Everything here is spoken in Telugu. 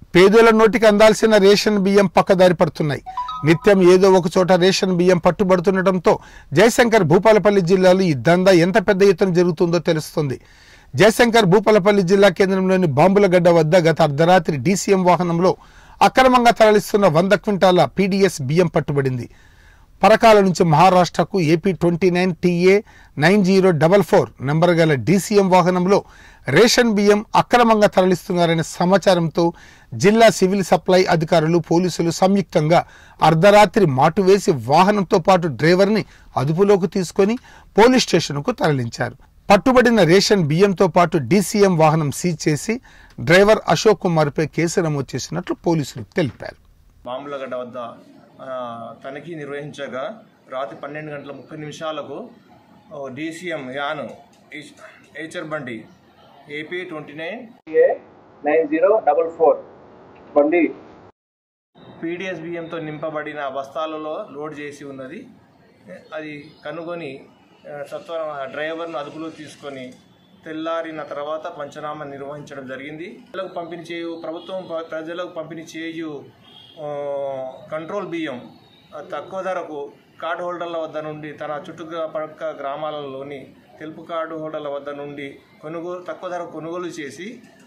పేదల నోటికి అందాల్సిన రేషన్ బియ్యం పక్కదారి పడుతున్నాయి నిత్యం ఏదో ఒక చోట రేషన్ బియ్యం పట్టుబడుతుండటంతో జయశంకర్ భూపాలపల్లి జిల్లాలో ఈ దందా ఎంత పెద్ద ఎత్తున జరుగుతుందో తెలుస్తుంది జయశంకర్ భూపాలపల్లి జిల్లా కేంద్రంలోని బాంబులగడ్డ వద్ద గత అర్ధరాత్రి డీసీఎం వాహనంలో అక్రమంగా తరలిస్తున్న వంద క్వింటాల పీడీఎస్ బియ్యం పట్టుబడింది పరకాల నుంచి మహారాష్ట్రకు AP twenty nine TA nine zero double four number గల డీసీఎం వాహనంలో రేషన్ బియ్యం అక్రమంగా తరలిస్తున్నారనే సమాచారంతో జిల్లా సివిల్ సప్లై అధికారులు పోలీసులు సంయుక్తంగా అర్ధరాత్రి మాటు వేసి వాహనంతో పాటు డ్రైవర్ని అదుపులోకి తీసుకొని పోలీస్ స్టేషన్కు తరలించారు పట్టుబడిన రేషన్ బియ్యంతో పాటు డీసీఎం వాహనం సీజ్ చేసి డ్రైవర్ అశోక్ కుమార్పై కేసు నమోదు చేసినట్లు పోలీసులు తెలిపారు బాంబులగడ్డ వద్ద ఆ, తనిఖీ నిర్వహించగా రాత్రి పన్నెండు గంటల ముప్పై నిమిషాలకు డీసీఎం యాన్ హెచ్ఆర్ బండి AP twenty nine A nine zero double four బండి పీడిఎస్ బియ్యంతో నింపబడిన బస్తాలలో లోడ్ చేసి ఉన్నది అది కనుగొని ఆ, సత్వరం ఆ డ్రైవర్ను అదుపులో తీసుకొని తెల్లారిన తర్వాత పంచనామా నిర్వహించడం జరిగింది ప్రజలకు పంపిణీ చేయు ప్రభుత్వం ప- ప్రజలకు పంపిణీ చేయు ఆ, కంట్రోల్ బియ్యం ఆ, తక్కువ ధరకు కార్డు హోల్డర్ల వద్ద నుండి తన చుట్టుపక్క గ్రామాలలోని తెలుపు కార్డు హోల్డర్ల వద్ద నుండి కొనుగోలు తక్కువ ధర కొనుగోలు చేసి